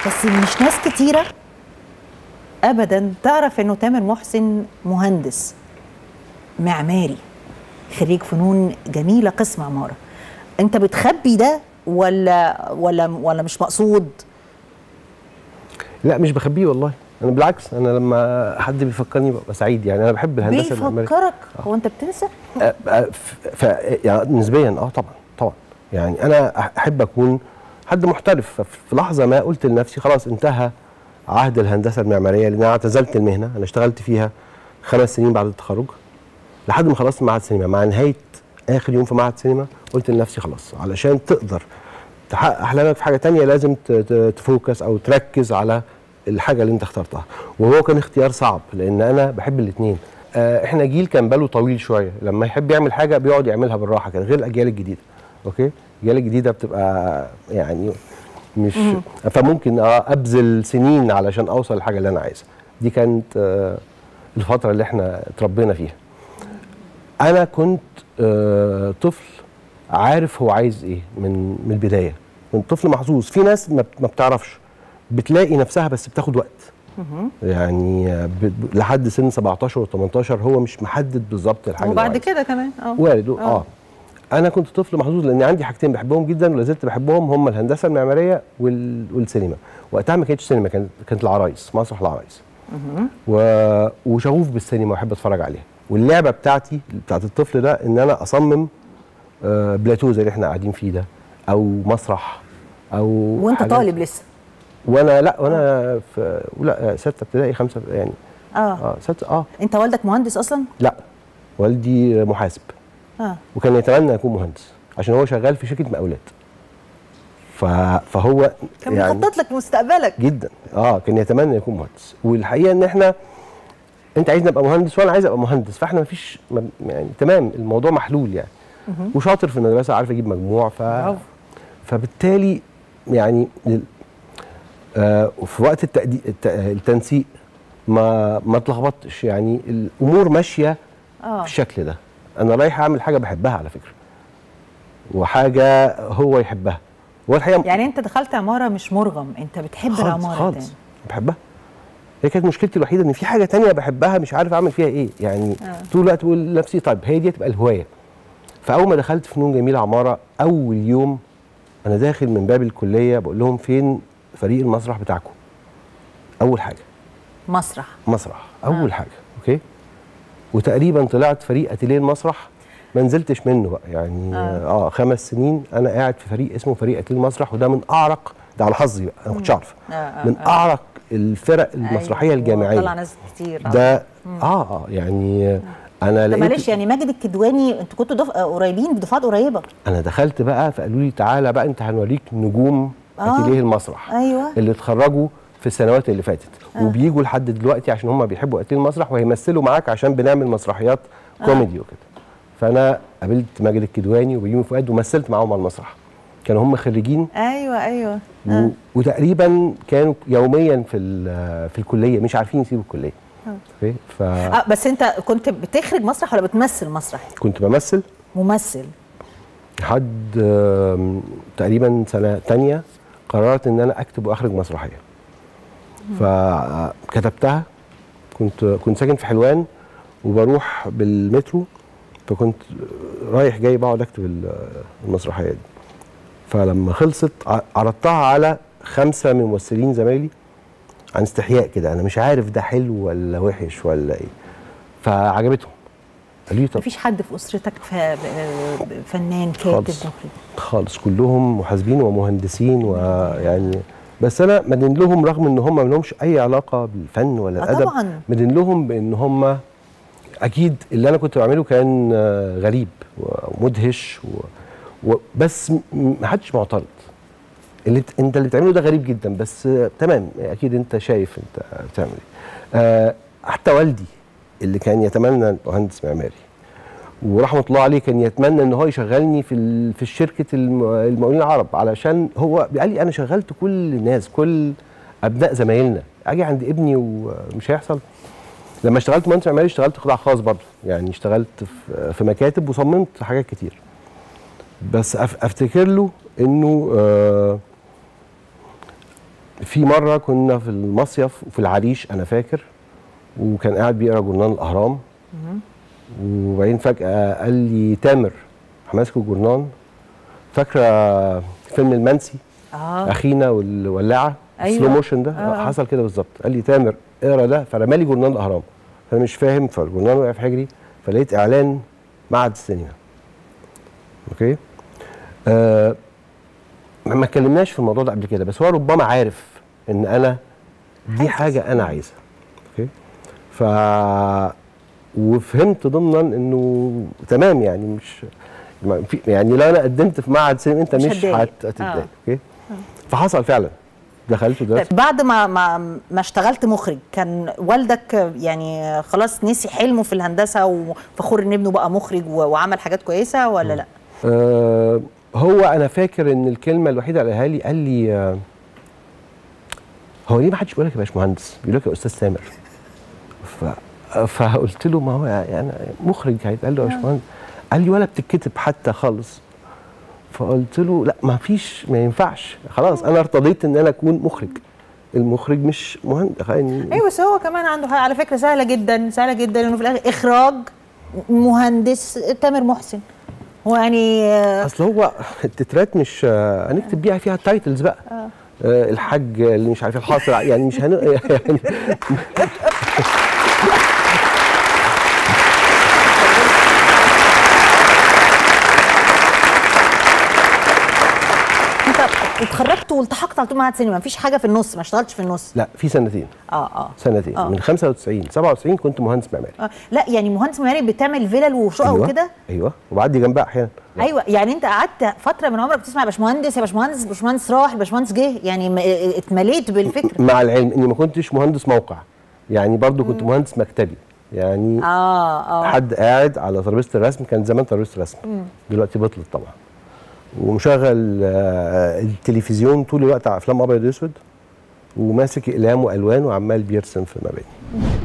بس مش ناس كتيره ابدا تعرف انه تامر محسن مهندس معماري خريج فنون جميله قسم عماره انت بتخبي ده ولا ولا ولا مش مقصود لا مش بخبيه والله انا بالعكس انا لما حد بيفكرني ببقى سعيد يعني انا بحب الهندسه المعماريه بيفكرك هو انت بتنسى أه، أه، ف ف- يعني نسبيا اه طبعا طبعا يعني انا أح- احب اكون حد محترف ففي لحظه ما قلت لنفسي خلاص انتهى عهد الهندسه المعماريه لان انا اعتزلت المهنه انا اشتغلت فيها خمس سنين بعد التخرج لحد ما خلصت معهد سينما مع نهايه اخر يوم في معهد سينما قلت لنفسي خلاص علشان تقدر تحقق احلامك في حاجه تانية لازم ت- ت- تفوكس او تركز على الحاجه اللي انت اخترتها وهو كان اختيار صعب لان انا بحب الاثنين احنا جيل كان باله طويل شويه لما يحب يعمل حاجه بيقعد يعملها بالراحه كده غير الاجيال الجديده اوكي الاجيال الجديده بتبقى يعني مش فممكن آه ابذل سنين علشان اوصل للحاجه اللي انا عايزها دي كانت آه الفتره اللي احنا اتربينا فيها انا كنت آه طفل عارف هو عايز ايه من من البدايه كنت طفل محظوظ في ناس ما بت- ما بتعرفش بتلاقي نفسها بس بتاخد وقت يعني آه، ب- ب- لحد سن 17 و 18 هو مش محدد بالظبط الحاجه اللي وبعد عايزها. كده كمان اه وارد آه. اه انا كنت طفل محظوظ لان عندي حاجتين بحبهم جدا ولا زلت بحبهم هم الهندسه المعماريه وال... والسينما وقتها ما كانتش سينما كانت كانت العرايس مسرح العرايس و... وشغوف بالسينما واحب اتفرج عليها واللعبه بتاعتي بتاعت الطفل ده ان انا اصمم آه، بلاتو زي اللي احنا قاعدين فيه ده او مسرح او وانت حاجات- طالب لسه وانا لا وانا في لا سته ابتدائي خمسه يعني اه اه سته اه انت والدك مهندس اصلا لا والدي محاسب اه وكان يتمنى يكون مهندس عشان هو شغال في شركه مقاولات ف... فهو كان بيخطط لك مستقبلك جدا اه كان يتمنى يكون مهندس والحقيقه ان احنا انت عايزني ابقى مهندس وانا عايز ابقى مهندس فاحنا مفيش م... يعني تمام الموضوع محلول يعني وشاطر في المدرسه عارف اجيب مجموع ف برافو. فبالتالي يعني لل... آه وفي وقت التقدي... الت... التنسيق ما ما اتلخبطتش يعني الامور ماشيه اه بالشكل ده انا رايح اعمل حاجه بحبها على فكره وحاجه هو يحبها هو الحقيقه يعني انت دخلت عماره مش مرغم انت بتحب خالص العماره خالص تاني. بحبها هي كانت مشكلتي الوحيده ان في حاجه تانية بحبها مش عارف اعمل فيها ايه يعني آه. طول الوقت بقول لنفسي طيب هي دي تبقى الهوايه فاول ما دخلت فنون جميله عماره اول يوم انا داخل من باب الكليه بقول لهم فين فريق المسرح بتاعكم اول حاجه مسرح مسرح اول حاجه اوكي وتقريبا طلعت فريق اتيليه المسرح ما نزلتش منه بقى يعني آه. اه, آه خمس سنين انا قاعد في فريق اسمه فريق اتيليه المسرح وده من اعرق ده على حظي بقى انا ما كنتش اعرف آه، آه، من آه. اعرق الفرق المسرحيه أيوة، الجامعيه طلع ناس كتير آه. ده اه اه يعني انا طب لقيت معلش يعني ماجد الكدواني انتوا كنتوا دف... قريبين بدفعات قريبه انا دخلت بقى فقالوا لي تعالى بقى انت هنوريك نجوم آه. اتيليه المسرح ايوه اللي اتخرجوا في السنوات اللي فاتت آه. وبيجوا لحد دلوقتي عشان هم بيحبوا اتيليه المسرح وهيمثلوا معاك عشان بنعمل مسرحيات كوميدي وكده فانا قابلت ماجد الكدواني وبيومي فؤاد ومثلت معاهم على المسرح كانوا هم خريجين ايوه ايوه و... آه. وتقريبا كانوا يوميا في ال- في الكليه مش عارفين يسيبوا الكليه اوكي اه بس انت كنت بتخرج مسرح ولا بتمثل مسرح فكنت بمثل ممثل لحد آم، تقريبا سنه تانية قررت ان انا اكتب واخرج مسرحيه فكتبتها كنت كنت ساكن في حلوان وبروح بالمترو فكنت رايح جاي بقعد اكتب ال- المسرحيه دي فلما خلصت ع- عرضتها على خمسه من ممثلين زمايلي عن استحياء كده انا مش عارف ده حلو ولا وحش ولا ايه فعجبتهم قالوا لي طب مفيش حد في اسرتك ف... فنان كاتب خالص. مخرج خالص كلهم محاسبين ومهندسين ويعني بس انا مدين لهم رغم ان هم ما لهمش اي علاقه بالفن ولا آه الادب طبعا. مدين لهم بان هم اكيد اللي انا كنت بعمله كان آه، غريب ومدهش و... و... بس م- ما حدش معترض اللي ت- انت اللي بتعمله ده غريب جدا بس آه، تمام اكيد انت شايف انت بتعمل ايه آه، حتى والدي اللي كان يتمنى أن مهندس معماري ورحمه الله عليه كان يتمنى ان هو يشغلني في ال- في شركه الم- المقاولين العرب علشان هو قال لي انا شغلت كل الناس كل ابناء زمايلنا اجي عند ابني ومش هيحصل لما اشتغلت مهندس معماري اشتغلت قطاع خاص برضه يعني اشتغلت في- في مكاتب وصممت حاجات كتير بس أف- افتكر له انه آه في مره كنا في المصيف وفي العريش انا فاكر وكان قاعد بيقرا جورنال الاهرام وبعدين فجاه قال لي تامر ماسك الجورنال فاكره فيلم المنسي اه اخينا والولاعه أيوة. سلو موشن ده آه. حصل كده بالظبط قال لي تامر اقرا ده فرمالي جورنال الاهرام فانا مش فاهم فالجورنال وقع في حجري فلقيت اعلان معهد السينما اوكي آه ما ما اتكلمناش في الموضوع ده قبل كده بس هو ربما عارف ان انا دي حاجه انا عايزها اوكي ف وفهمت ضمنا انه تمام يعني مش ما في يعني لو انا قدمت في معهد سينما انت مش مش هتضايق. هت- هتتضايق اوكي فحصل فعلا دخلت ودرست طيب بعد ما ما ما اشتغلت مخرج كان والدك يعني خلاص نسي حلمه في الهندسه وفخور ان ابنه بقى مخرج و- وعمل حاجات كويسه ولا لا؟ آه هو انا فاكر ان الكلمه الوحيده اللي قالها لي قال لي آه هو ليه ما حدش بيقول لك يا باشمهندس بيقول لك يا استاذ سامر ف فقلت له ما هو يعني مخرج هيتقال له يا باشمهندس قال لي ولا بتتكتب حتى خالص فقلت له لا ما فيش ما ينفعش خلاص انا ارتضيت ان انا اكون مخرج المخرج مش مهندس يعني ايوه بس هو كمان عنده حاجه على فكره سهله جدا سهله جدا انه في الاخر اخراج مهندس تامر محسن هو يعني آه، اصل هو التترات مش آه، هنكتب بيها فيها التايتلز بقى آه الحاج اللي مش عارف الحاصل يعني مش هن... يعني انت اتخرجت والتحقت على طول معهد سينما مفيش حاجه في النص ما اشتغلتش في النص لا في سنتين اه اه سنتين آه. من 95 97 كنت مهندس معماري آه. لا يعني مهندس معماري بتعمل فيلل وشقق ايوه وكده ايوه وبعدي جنبها احيانا ايوه يعني انت قعدت فتره من عمرك بتسمع يا باشمهندس يا باشمهندس باشمهندس راح باشمهندس جه يعني م- اتمليت بالفكره مع العلم اني ما كنتش مهندس موقع يعني برضو كنت مهندس مكتبي يعني اه اه حد قاعد على ترابيزه الرسم كان زمان ترابيزه الرسم دلوقتي بطلت طبعا ومشغل آه، التلفزيون طول الوقت على افلام ابيض واسود وماسك اقلام والوان وعمال بيرسم في المباني